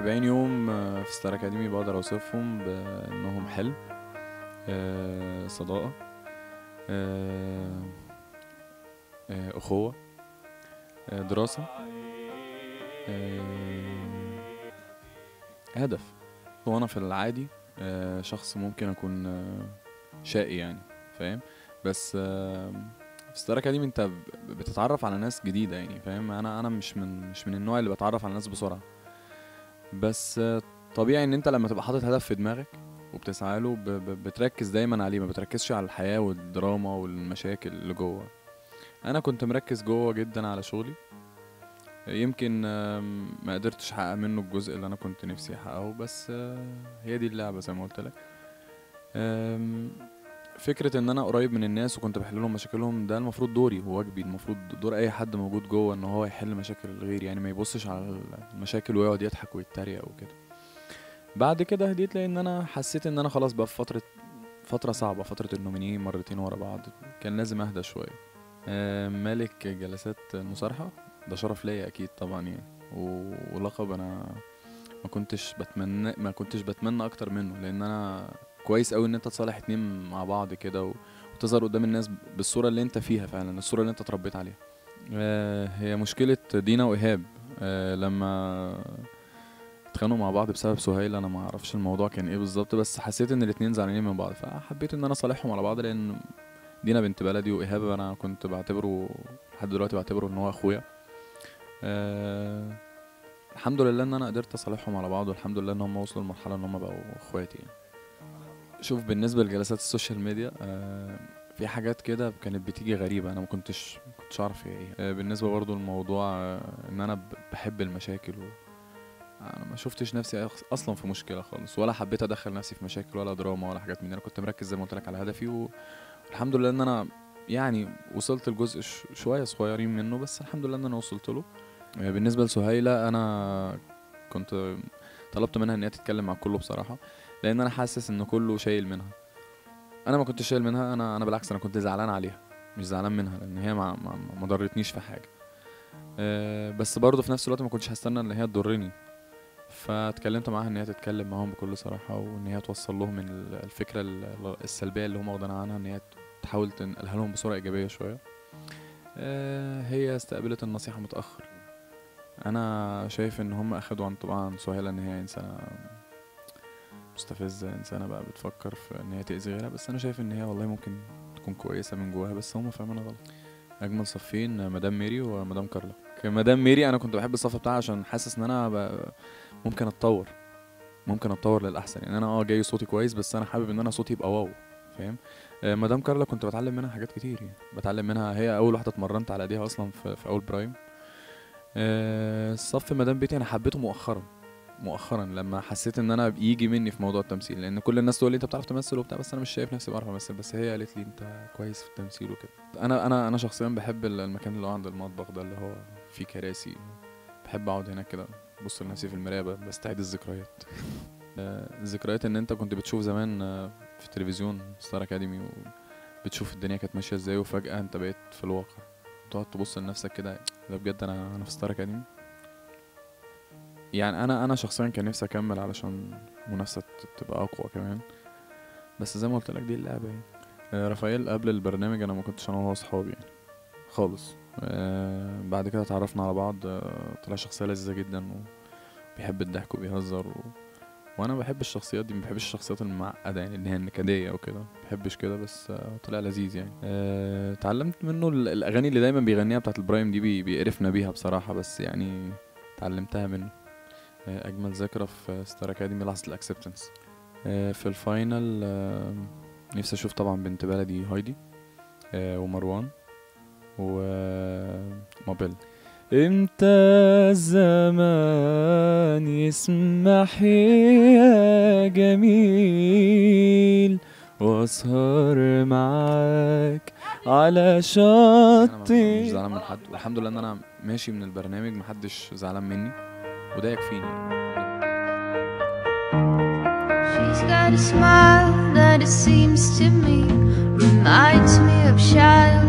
40 يوم آه، في ستار اكاديمي بقدر اوصفهم بانهم حلم آه، صداقة آه، آه، أخوة آه، دراسة آه، هدف وأنا في العادي آه، شخص ممكن أكون آه، شقي يعني فاهم بس آه، في ستار اكاديمي انت ب- بتتعرف على ناس جديده يعني فاهم انا انا مش من مش من النوع اللي بتعرف على ناس بسرعه بس آه، طبيعي ان انت لما تبقى حاطط هدف في دماغك وبتسعى له ب- ب- بتركز دايما عليه ما بتركزش على الحياه والدراما والمشاكل اللي جوه انا كنت مركز جوه جدا على شغلي يمكن آم، ما قدرتش احقق منه الجزء اللي انا كنت نفسي احققه بس آه، هي دي اللعبه زي ما قلت لك آم، فكرة ان انا قريب من الناس وكنت بحل لهم مشاكلهم ده المفروض دوري وواجبي المفروض دور اي حد موجود جوه ان هو يحل مشاكل الغير يعني ما يبصش على المشاكل ويقعد يضحك ويتريق وكده بعد كده هديت لان انا حسيت ان انا خلاص بقى في فترة فترة صعبة فترة النومينيه مرتين ورا بعض كان لازم اهدى شوية آه، مالك جلسات المصارحة ده شرف ليا اكيد طبعا يعني و- ولقب انا ما كنتش بتمنى ما كنتش بتمنى اكتر منه لان انا كويس قوي ان انت تصالح اتنين مع بعض كده و... وتظهر قدام الناس بالصوره اللي انت فيها فعلا الصوره اللي انت اتربيت عليها آه هي مشكله دينا وايهاب آه لما اتخانقوا مع بعض بسبب سهيل انا ما اعرفش الموضوع كان ايه بالظبط بس حسيت ان الاتنين زعلانين من بعض فحبيت ان انا اصالحهم على بعض لان دينا بنت بلدي وايهاب انا كنت بعتبره لحد دلوقتي بعتبره ان هو اخويا آه الحمد لله ان انا قدرت اصالحهم على بعض والحمد لله ان هم وصلوا لمرحله ان هم بقوا اخواتي يعني. شوف بالنسبه لجلسات السوشيال ميديا آه في حاجات كده كانت بتيجي غريبه انا ما كنتش ما كنتش اعرف هي ايه آه بالنسبه برضو للموضوع آه ان انا ب- بحب المشاكل و انا ما شفتش نفسي أخ- اصلا في مشكله خالص ولا حبيت ادخل نفسي في مشاكل ولا دراما ولا حاجات من دي انا كنت مركز زي ما قلت لك على هدفي والحمد لله ان انا يعني وصلت لجزء ش- شويه صغيرين منه بس الحمد لله ان انا وصلت له آه، بالنسبه لسهيله انا كنت طلبت منها ان هي تتكلم مع كله بصراحه لان انا حاسس ان كله شايل منها انا ما كنتش شايل منها انا انا بالعكس انا كنت زعلان عليها مش زعلان منها لان هي ما ما, ما ضرتنيش في حاجه أه بس برضه في نفس الوقت ما كنتش هستنى ان هي تضرني فاتكلمت معاها ان هي تتكلم معاهم بكل صراحه وان هي توصل لهم ال- الفكره ال- السلبيه اللي هم واخدينها عنها ان هي تحاول تنقلها لهم بصوره ايجابيه شويه أه هي استقبلت النصيحه متاخر انا شايف ان هم اخدوا عن طبعا سهيله ان هي انسانه مستفزه انسانه بقى بتفكر في ان هي تاذي غيرها بس انا شايف ان هي والله ممكن تكون كويسه من جواها بس هم فاهمينها غلط اجمل صفين مدام ميري ومدام كارلا كمدام ميري انا كنت بحب الصف بتاعها عشان حاسس ان انا ب... ممكن اتطور ممكن اتطور للاحسن يعني انا اه جاي صوتي كويس بس انا حابب ان انا صوتي يبقى واو فاهم آه، مدام كارلا كنت بتعلم منها حاجات كتير يعني بتعلم منها هي اول واحده اتمرنت على ايديها اصلا في, في اول برايم آه، صف مدام بيتي انا حبيته مؤخرا مؤخرا لما حسيت ان انا بيجي مني في موضوع التمثيل لان كل الناس تقول لي انت بتعرف تمثل وبتاع بس انا مش شايف نفسي بعرف امثل بس هي قالت لي انت كويس في التمثيل وكده انا انا انا شخصيا بحب ال- المكان اللي هو عند المطبخ ده اللي هو فيه كراسي بحب اقعد هناك كده ببص لنفسي في المرايه ب- بستعيد الذكريات آه، الذكريات ان انت كنت بتشوف زمان آه، في التلفزيون ستار اكاديمي وبتشوف الدنيا كانت ماشيه ازاي وفجاه انت بقيت في الواقع تقعد تبص لنفسك كده ده بجد انا انا في ستار اكاديمي يعني انا انا شخصيا كان نفسي اكمل علشان المنافسه ت- تبقى اقوى كمان بس زي ما قلت لك دي اللعبه يعني آه، رافائيل قبل البرنامج انا ما كنتش انا وهو اصحاب يعني خالص آه، بعد كده اتعرفنا على بعض آه، طلع شخصيه لذيذه جدا وبيحب الضحك وبيهزر و... وانا بحب الشخصيات دي ما بحبش الشخصيات المعقده يعني اللي هي النكديه او كده ما بحبش كده بس آه، طلع لذيذ يعني آه، اتعلمت منه ال- الاغاني اللي دايما بيغنيها بتاعت البرايم دي بي- بيقرفنا بيها بصراحه بس يعني اتعلمتها منه آه، اجمل ذكرى في ستار اكاديمي لحظه الاكسبتنس في الفاينل آه، نفسي اشوف طبعا بنت بلدي هايدي آه، ومروان ومابيل امتى الزمان يسمح يا جميل واسهر معاك على شط مش زعلان من حد والحمد لله ان انا ماشي من البرنامج محدش زعلان مني وده يكفيني She's got a smile that it seems to me reminds me of childhood.